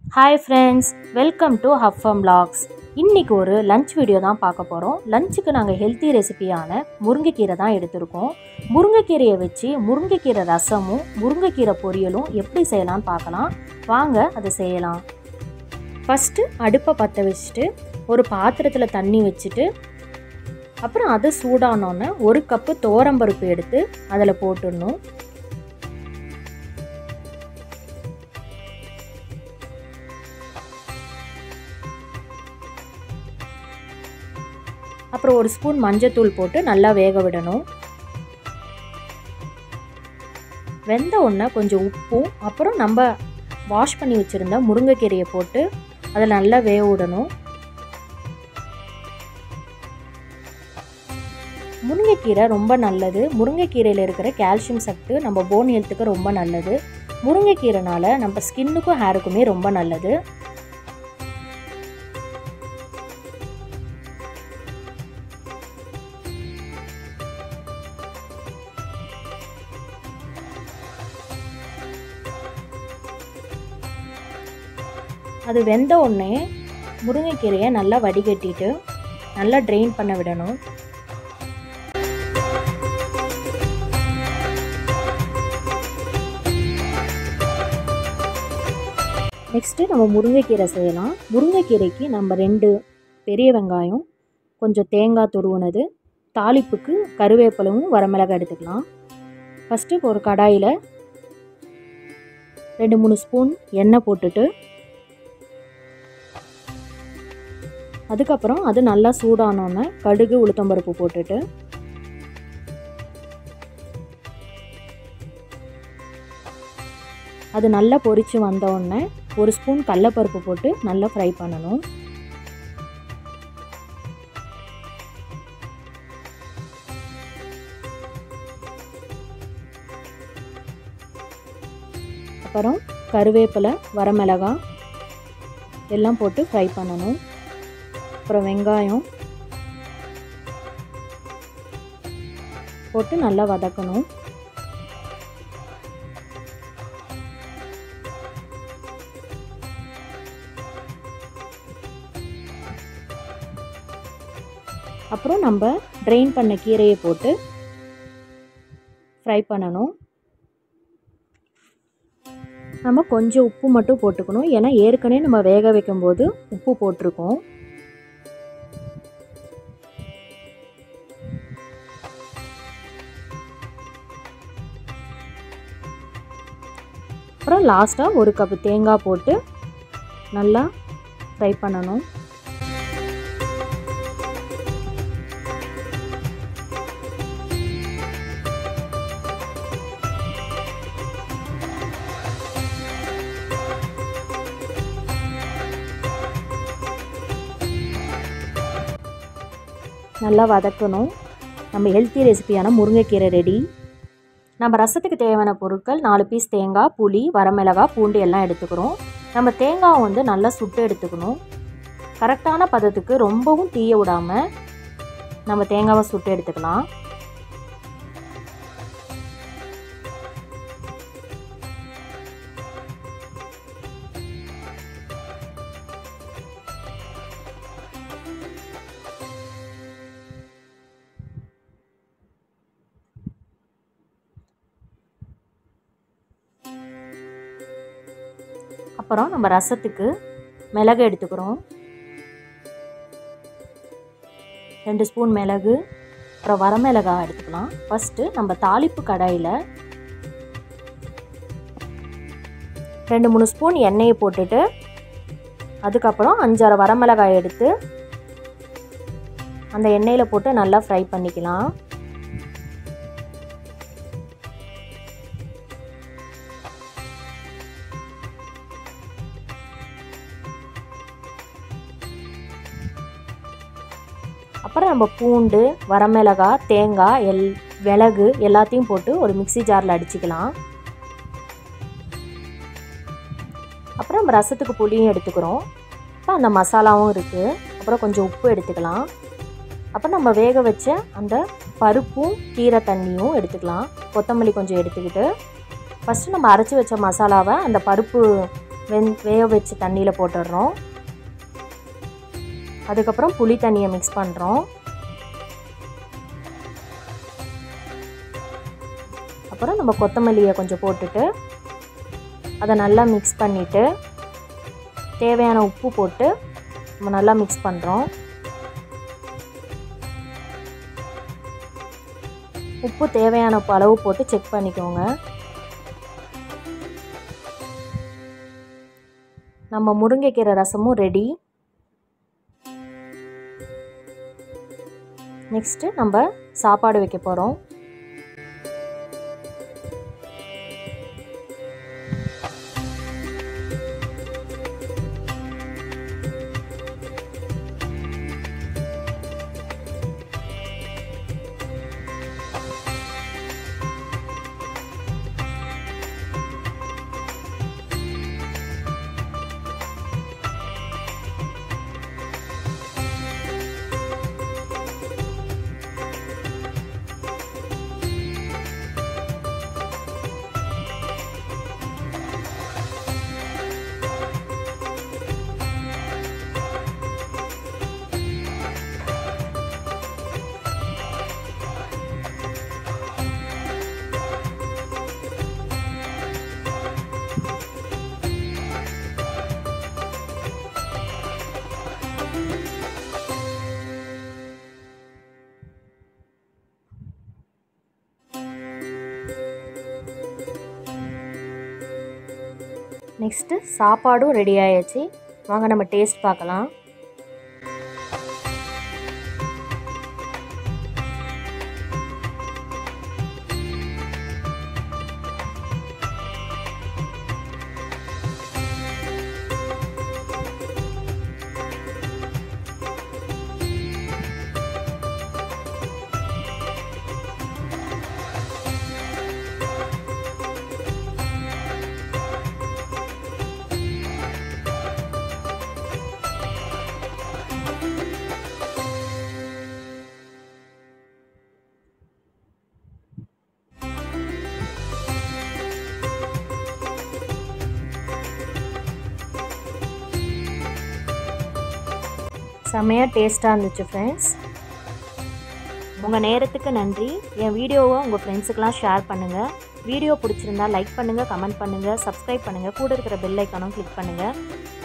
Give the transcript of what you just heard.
hi friends welcome to ஹஃபம் லாக்ஸ் இன்றைக்கி ஒரு லஞ்ச் வீடியோ தான் பார்க்க போகிறோம் லஞ்சுக்கு நாங்கள் ஹெல்த்தி ரெசிபியான முருங்கைக்கீரை தான் எடுத்திருக்கோம் முருங்கைக்கீரையை வச்சு முருங்கைக்கீரை ரசமும் முருங்கைக்கீரை பொரியலும் எப்படி செய்யலாம்னு பார்க்கலாம் வாங்க அதை செய்யலாம் ஃபஸ்ட்டு அடுப்பை பற்ற வச்சுட்டு ஒரு பாத்திரத்தில் தண்ணி வச்சுட்டு அப்புறம் அது சூடானோன்னே ஒரு கப்பு தோரம்பருப்பு எடுத்து அதில் போட்டுடணும் அப்புறம் ஒரு ஸ்பூன் மஞ்சத்தூள் போட்டு நல்லா வேக விடணும் வெந்த உடனே கொஞ்சம் உப்பும் அப்புறம் நம்ம வாஷ் பண்ணி வச்சுருந்த முருங்கைக்கீரையை போட்டு அதில் நல்லா வேக விடணும் முருங்கைக்கீரை ரொம்ப நல்லது முருங்கைக்கீரையில் இருக்கிற கால்சியம் சத்து நம்ம போன் ஹெல்த்துக்கு ரொம்ப நல்லது முருங்கைக்கீரைனால நம்ம ஸ்கின்னுக்கும் ஹேருக்குமே ரொம்ப நல்லது அது வெந்த உடனே முருங்கைக்கீரையை நல்லா வடிகட்டிட்டு நல்லா ட்ரெயின் பண்ண விடணும் நெக்ஸ்ட்டு நம்ம முருங்கைக்கீரை செய்யலாம் முருங்கைக்கீரைக்கு நம்ம ரெண்டு பெரிய வெங்காயம் கொஞ்சம் தேங்காய் துருவுனது தாளிப்புக்கு கருவேப்பிலவும் வரமிளகாய் எடுத்துக்கலாம் ஃபஸ்ட்டு ஒரு கடாயில் ரெண்டு மூணு ஸ்பூன் எண்ணெய் போட்டுட்டு அதுக்கப்புறம் அது நல்லா சூடானோன்னே கடுகு உளுத்தம்பருப்பு போட்டுட்டு அது நல்லா பொரித்து வந்தோடனே ஒரு ஸ்பூன் கடலப்பருப்பு போட்டு நல்லா ஃப்ரை பண்ணணும் அப்புறம் கருவேப்பிலை வரமிளகாய் எல்லாம் போட்டு ஃப்ரை பண்ணணும் அப்புறம் வெங்காயம் போட்டு நல்லா வதக்கணும் அப்புறம் நம்ம ட்ரெயின் பண்ண கீரையை போட்டு ஃப்ரை பண்ணணும் நம்ம கொஞ்சம் உப்பு மட்டும் போட்டுக்கணும் ஏன்னா ஏற்கனவே நம்ம வேக வைக்கும்போது உப்பு போட்டிருக்கோம் அப்புறம் லாஸ்ட்டாக ஒரு கப்பு தேங்காய் போட்டு நல்லா ஃப்ரை பண்ணணும் நல்லா வதக்கணும் நம்ம ஹெல்த்தி ரெசிபியான முருங்கைக்கீரை ரெடி நம்ம ரசத்துக்கு தேவையான பொருட்கள் நாலு பீஸ் தேங்காய் புளி வரமிளகாய் பூண்டு எல்லாம் எடுத்துக்கிறோம் நம்ம தேங்காய் வந்து நல்லா சுட்டு எடுத்துக்கணும் கரெக்டான பதத்துக்கு ரொம்பவும் தீய விடாமல் நம்ம தேங்காவை சுட்டு எடுத்துக்கலாம் அப்புறம் நம்ம ரசத்துக்கு மிளகு எடுத்துக்கிறோம் ரெண்டு ஸ்பூன் மிளகு அப்புறம் வரமிளகாய் எடுத்துக்கலாம் ஃபஸ்ட்டு நம்ம தாளிப்பு கடாயில் ரெண்டு மூணு ஸ்பூன் எண்ணெயை போட்டுட்டு அதுக்கப்புறம் அஞ்சாறு வரமிளகாய் எடுத்து அந்த எண்ணெயில் போட்டு நல்லா ஃப்ரை பண்ணிக்கலாம் அப்புறம் நம்ம பூண்டு வரமிளகாய் தேங்காய் எல் மிளகு எல்லாத்தையும் போட்டு ஒரு மிக்சி ஜாரில் அடிச்சுக்கலாம் அப்புறம் நம்ம ரசத்துக்கு புளியும் எடுத்துக்கிறோம் இப்போ அந்த மசாலாவும் இருக்குது அப்புறம் கொஞ்சம் உப்பு எடுத்துக்கலாம் அப்புறம் நம்ம வேக வச்ச அந்த பருப்பும் கீரை தண்ணியும் எடுத்துக்கலாம் கொத்தமல்லி கொஞ்சம் எடுத்துக்கிட்டு ஃபஸ்ட்டு நம்ம அரைச்சி வச்ச மசாலாவை அந்த பருப்பு வெந் வேக வச்சு தண்ணியில் போட்டுடுறோம் அதுக்கப்புறம் புளி தண்ணியை மிக்ஸ் பண்ணுறோம் அப்புறம் நம்ம கொத்தமல்லியை கொஞ்சம் போட்டுட்டு அதை நல்லா மிக்ஸ் பண்ணிவிட்டு தேவையான உப்பு போட்டு நம்ம நல்லா மிக்ஸ் பண்ணுறோம் உப்பு தேவையான அளவு போட்டு செக் பண்ணிக்கோங்க நம்ம முருங்கைக்கீரை ரசமும் ரெடி நெக்ஸ்ட்டு நம்ம சாப்பாடு வைக்க போகிறோம் நெக்ஸ்ட்டு சாப்பாடும் ரெடி ஆயாச்சு வாங்க நம்ம டேஸ்ட் பார்க்கலாம் செம்மையாக டேஸ்ட்டாக இருந்துச்சு ஃப்ரெண்ட்ஸ் உங்கள் நேரத்துக்கு நன்றி என் வீடியோவை உங்கள் ஃப்ரெண்ட்ஸுக்கெலாம் ஷேர் பண்ணுங்கள் வீடியோ பிடிச்சிருந்தா லைக் பண்ணுங்கள் கமெண்ட் பண்ணுங்கள் சப்ஸ்கிரைப் பண்ணுங்கள் கூட இருக்கிற பெல் ஐக்கானும் கிளிக் பண்ணுங்கள்